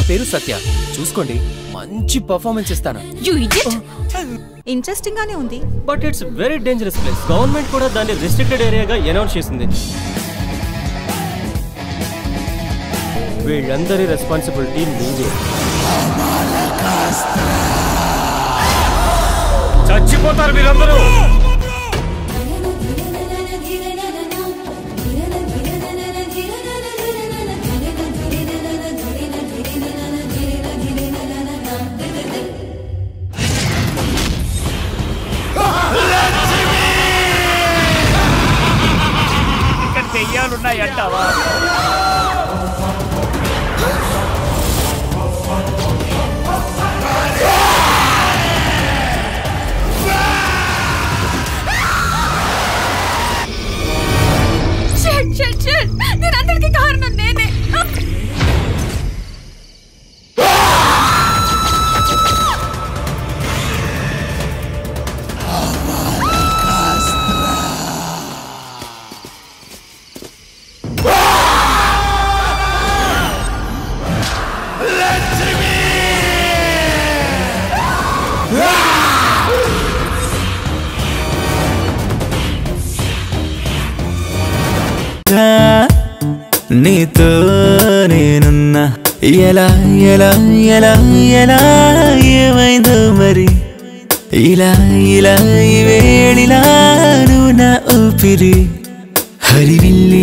పేరు సత్య చూసుకోండి మంచి పర్ఫార్మెన్స్ ఇస్తాను యు ఇడియట్ ఇంట్రెస్టింగ్ గానే ఉంది but it's very dangerous place government కూడా దాన్ని రెస్ట్రిక్టెడ్ ఏరియాగా అనౌన్స్ చేసింది వీళ్ళందరి రెస్పాన్సిబిలిటీ మీదే చచ్చిపోతారు మీరందరూ ఇక్కడ దెయ్యాలున్నాయంటావా షట్ షట్ షట్ దీనంతటికి కారణం నేనే నీతో నేనున్నా ఎలా ఎలా ఎలా ఎలా ఏమైందో మరి ఇలా ఇలా ఈ వేళిలా నువ్వు నా ఊపిరి హరివిల్లి